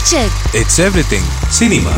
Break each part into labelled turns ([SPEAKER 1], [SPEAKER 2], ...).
[SPEAKER 1] check.
[SPEAKER 2] It's everything cinema.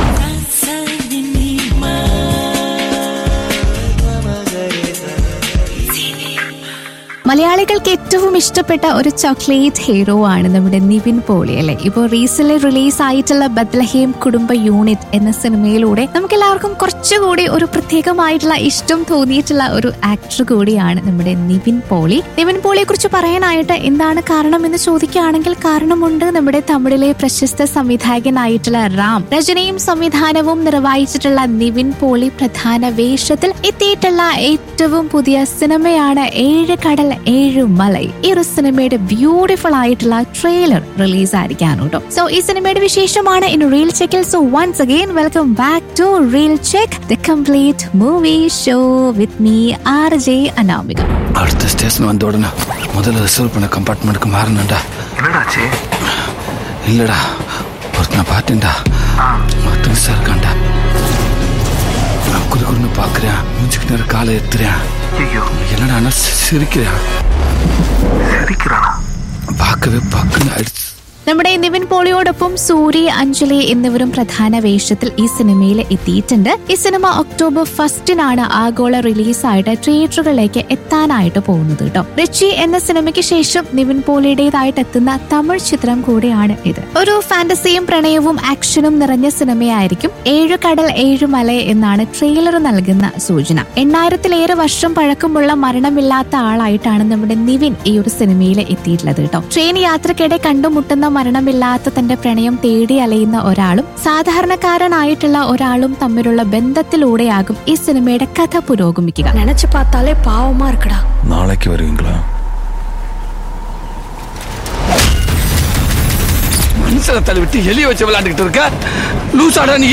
[SPEAKER 1] മലയാളികൾക്ക് ഏറ്റവും ഇഷ്ടപ്പെട്ട ഒരു ചോക്ലേറ്റ് ഹീറോ ആണ് നമ്മുടെ നിവിൻ പോളി അല്ലെ ഇപ്പോൾ റീസെന്റ് റിലീസ് ആയിട്ടുള്ള ബദ്ലഹേം കുടുംബ യൂണിറ്റ് എന്ന സിനിമയിലൂടെ നമുക്ക് എല്ലാവർക്കും കുറച്ചുകൂടി ഒരു പ്രത്യേകമായിട്ടുള്ള ഇഷ്ടം തോന്നിയിട്ടുള്ള ഒരു ആക്ടർ കൂടിയാണ് നമ്മുടെ നിവിൻ പോളി നിവിൻ പോളിയെ കുറിച്ച് പറയാനായിട്ട് എന്താണ് കാരണം എന്ന് ചോദിക്കുകയാണെങ്കിൽ കാരണമുണ്ട് നമ്മുടെ തമിഴിലെ പ്രശസ്ത സംവിധായകനായിട്ടുള്ള റാം രചനയും സംവിധാനവും നിർവഹിച്ചിട്ടുള്ള നിവിൻ പോളി പ്രധാന വേഷത്തിൽ എത്തിയിട്ടുള്ള ഏറ്റവും പുതിയ സിനിമയാണ് ഏഴ് കടൽ ഏഴ് മലൈ ഈ ഒരു സിനിമയുടെ ബ്യൂട്ടിഫുൾ ആയിട്ടുള്ള ട്രെയിലർ റിലീസ് ആയിരിക്കാണ് കേട്ടോ സോ ഈ സിനിമയുടെ വിശേഷമാണ് ഇൻ റീൽ ചെക്കിൽ so once again welcome back to reel check the complete movie show with me R J Anamika
[SPEAKER 3] அடுத்த ஸ்டேஷன் வந்த உடனே முதல்ல ரிசர்வ் பண்ண கம்பார்ட்மெண்ட்டுக்கு மாறணும்டா
[SPEAKER 4] என்னடாச்சு
[SPEAKER 3] இல்லடா ஒருத்தனை பார்த்தேன்டா ஒருத்தன் சார் இருக்கான்டா நான் குறு குறுன்னு பார்க்குறேன் மூஞ்சுக்கு நேரம் காலை எத்துறேன்
[SPEAKER 4] ஐயோ
[SPEAKER 3] என்னடா ஆனா சி- சிரிக்கிறேன்
[SPEAKER 4] சிரிக்கிறானா
[SPEAKER 3] பார்க்கவே பக்குன்னு ஆயிடுச்சு
[SPEAKER 1] നമ്മുടെ നിവിൻ പോളിയോടൊപ്പം സൂരി അഞ്ജലി എന്നിവരും പ്രധാന വേഷത്തിൽ ഈ സിനിമയിൽ എത്തിയിട്ടുണ്ട് ഈ സിനിമ ഒക്ടോബർ ഫസ്റ്റിനാണ് ആഗോള റിലീസായിട്ട് തിയേറ്ററുകളിലേക്ക് എത്താനായിട്ട് പോകുന്നത് കേട്ടോ റിച്ചി എന്ന സിനിമയ്ക്ക് ശേഷം നിവിൻ പോളിയുടേതായിട്ട് എത്തുന്ന തമിഴ് ചിത്രം കൂടിയാണ് ഇത് ഒരു ഫാന്റസിയും പ്രണയവും ആക്ഷനും നിറഞ്ഞ സിനിമയായിരിക്കും ഏഴു കടൽ ഏഴു മല എന്നാണ് ട്രെയിലർ നൽകുന്ന സൂചന എണ്ണായിരത്തിലേറെ വർഷം പഴക്കമുള്ള മരണമില്ലാത്ത ആളായിട്ടാണ് നമ്മുടെ നിവിൻ ഈ ഒരു സിനിമയിൽ എത്തിയിട്ടുള്ളത് കേട്ടോ ട്രെയിൻ യാത്രക്കിടെ കണ്ടുമുട്ടുന്ന മരണമില്ലാത്ത തന്റെ പ്രണയം തേടി അലയുന്ന ഒരാളും സാധാരണക്കാരനായിട്ടുള്ള ഒരാളും തമ്മിലുള്ള ബന്ധത്തിലൂടെയാകും ഈ സിനിമയുടെ കഥ പുരോഗമിക്കുക
[SPEAKER 5] நினைச்சு பார்த்தாலே பாவமா இருக்குடா
[SPEAKER 2] நாளைக்கு வருவீங்களா
[SPEAKER 3] மனுஷனை தள்ளி விட்டு எலிய வச்சு விளையாண்டுக்கிட்டு இருக்க லூசாடா நீ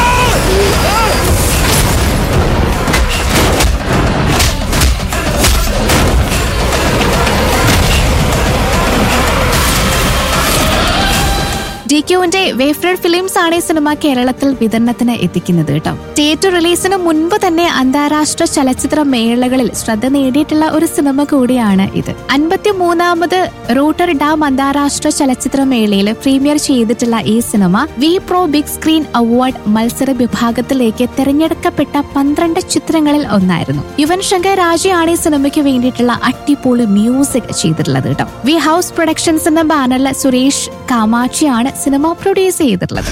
[SPEAKER 1] ഡി ക്യുവിന്റെ വേഫ്രഡ് ഫിലിംസ് ആണ് ഈ സിനിമ കേരളത്തിൽ വിതരണത്തിന് എത്തിക്കുന്നത് കേട്ടോ തിയേറ്റർ റിലീസിന് മുൻപ് തന്നെ അന്താരാഷ്ട്ര ചലച്ചിത്ര മേളകളിൽ ശ്രദ്ധ നേടിയിട്ടുള്ള ഒരു സിനിമ കൂടിയാണ് ഇത് അൻപത്തി മൂന്നാമത് റൂട്ടർ ഡാം അന്താരാഷ്ട്ര ചലച്ചിത്ര മേളയിൽ പ്രീമിയർ ചെയ്തിട്ടുള്ള ഈ സിനിമ Wipro big screen award മത്സര വിഭാഗത്തിലേക്ക് തിരഞ്ഞെടുക്കപ്പെട്ട പന്ത്രണ്ട് ചിത്രങ്ങളിൽ ഒന്നായിരുന്നു യുവൻ ശങ്കർ രാജയാണ് ഈ സിനിമയ്ക്ക് വേണ്ടിയിട്ടുള്ള അട്ടിപ്പൊളി മ്യൂസിക് ചെയ്തിട്ടുള്ളത് കേട്ടോ വി ഹൗസ് പ്രൊഡക്ഷൻസ് എന്ന ബാനറിൽ സുരേഷ് കാമാക്ഷിയാണ് സിനിമ പ്രൊഡ്യൂസ് ചെയ്തിട്ടുള്ളത്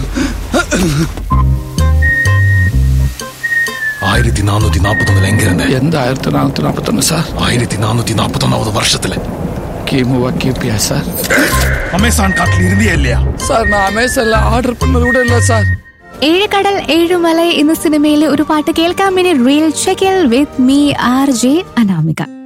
[SPEAKER 2] ആയിരത്തി നാനൂറ്റി നാപ്പത്തൊന്നിൽ എങ്ക ഇരുந்தேன்
[SPEAKER 3] எந்த ஆயிரத்தி நானூற்றி நாற்பத்தொன்று சார்
[SPEAKER 2] ആയിരത്തി നാനൂറ്റി നാപ്പത്തൊന്നാമത് വർഷത്തില്
[SPEAKER 3] கிமுவா கிபியா சார்
[SPEAKER 4] அமேசான் காட்டுல இருந்தியா இல்லையா
[SPEAKER 3] சார் நான் அமேசானில் ஆர்டர் பண்ணது கூட இல்லை சார்
[SPEAKER 1] ഏഴ് കടൽ ഏഴുമല എന്ന സിനിമയിലെ ഒരു പാട്ട് കേൾക്കാൻ വേണ്ടി റീൽ ചെക്കിൽ with me R J Anamika